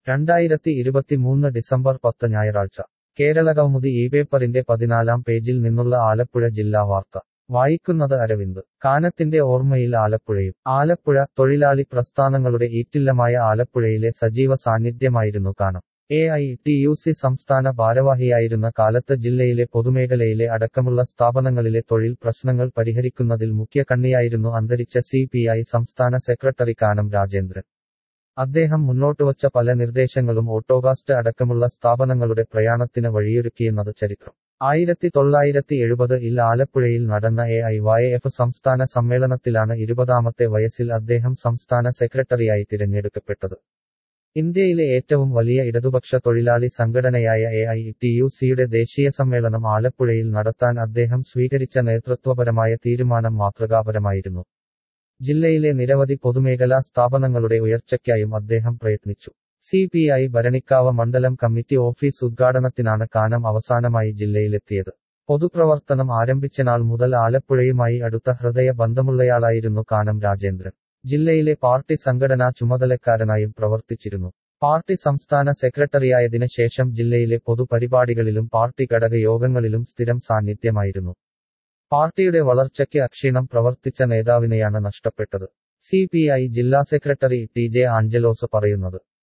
രണ്ടായിരത്തി ഇരുപത്തിമൂന്ന് ഡിസംബർ പത്ത് ഞായറാഴ്ച കേരളകൗമുദി ഈ പേപ്പറിന്റെ പതിനാലാം പേജിൽ നിന്നുള്ള ആലപ്പുഴ ജില്ലാ വാർത്ത വായിക്കുന്നത് അരവിന്ദ് കാനത്തിന്റെ ഓർമ്മയിൽ ആലപ്പുഴയും ആലപ്പുഴ തൊഴിലാളി പ്രസ്ഥാനങ്ങളുടെ ഈറ്റില്ലമായ ആലപ്പുഴയിലെ സജീവ സാന്നിധ്യമായിരുന്നു Kanam A I T U C സംസ്ഥാന ഭാരവാഹിയായിരുന്ന കാലത്ത് ജില്ലയിലെ പൊതുമേഖലയിലെ അടക്കമുള്ള സ്ഥാപനങ്ങളിലെ തൊഴിൽ പ്രശ്നങ്ങൾ പരിഹരിക്കുന്നതിൽ മുഖ്യ കണ്ണിയായിരുന്നു അന്തരിച്ച സി പി ഐ സംസ്ഥാന സെക്രട്ടറി കാനം രാജേന്ദ്രൻ അദ്ദേഹം മുന്നോട്ടുവച്ച പല നിർദ്ദേശങ്ങളും ഓട്ടോകാസ്റ്റ് അടക്കമുള്ള സ്ഥാപനങ്ങളുടെ പ്രയാണത്തിന് വഴിയൊരുക്കിയെന്നത് ചരിത്രം ആയിരത്തി തൊള്ളായിരത്തി എഴുപത് ഇൽ ആലപ്പുഴയിൽ നടന്ന എ ഐ വൈ എഫ് സംസ്ഥാന സമ്മേളനത്തിലാണ് ഇരുപതാമത്തെ വയസ്സിൽ അദ്ദേഹം സംസ്ഥാന സെക്രട്ടറിയായി തിരഞ്ഞെടുക്കപ്പെട്ടത് ഇന്ത്യയിലെ ഏറ്റവും വലിയ ഇടതുപക്ഷ തൊഴിലാളി സംഘടനയായ എ ഐ ടി യു സിയുടെ ദേശീയ സമ്മേളനം ആലപ്പുഴയിൽ നടത്താൻ അദ്ദേഹം സ്വീകരിച്ച നേതൃത്വപരമായ തീരുമാനം മാതൃകാപരമായിരുന്നു ജില്ലയിലെ നിരവധി പൊതുമേഖലാ സ്ഥാപനങ്ങളുടെ ഉയർച്ചയ്ക്കായും അദ്ദേഹം പ്രയത്നിച്ചു സി പി ഐ ഭരണിക്കാവ് മണ്ഡലം കമ്മിറ്റി ഓഫീസ് ഉദ്ഘാടനത്തിനാണ് കാനം അവസാനമായി ജില്ലയിലെത്തിയത് പൊതുപ്രവർത്തനം ആരംഭിച്ച നാൾ മുതൽ ആലപ്പുഴയുമായി അടുത്ത ഹൃദയ ബന്ധമുള്ളയാളായിരുന്നു കാനം രാജേന്ദ്രൻ ജില്ലയിലെ പാർട്ടി സംഘടനാ ചുമതലക്കാരനായും പ്രവർത്തിച്ചിരുന്നു പാർട്ടി സംസ്ഥാന സെക്രട്ടറിയായതിനു ശേഷം ജില്ലയിലെ പൊതുപരിപാടികളിലും പാർട്ടി ഘടക യോഗങ്ങളിലും സ്ഥിരം സാന്നിധ്യമായിരുന്നു പാർട്ടിയുടെ വളർച്ചയ്ക്ക് അക്ഷീണം പ്രവർത്തിച്ച നേതാവിനെയാണ് നഷ്ടപ്പെട്ടത് സി പി ഐ ജില്ലാ സെക്രട്ടറി ടി ജെ ആഞ്ചലോസ് പറയുന്നത്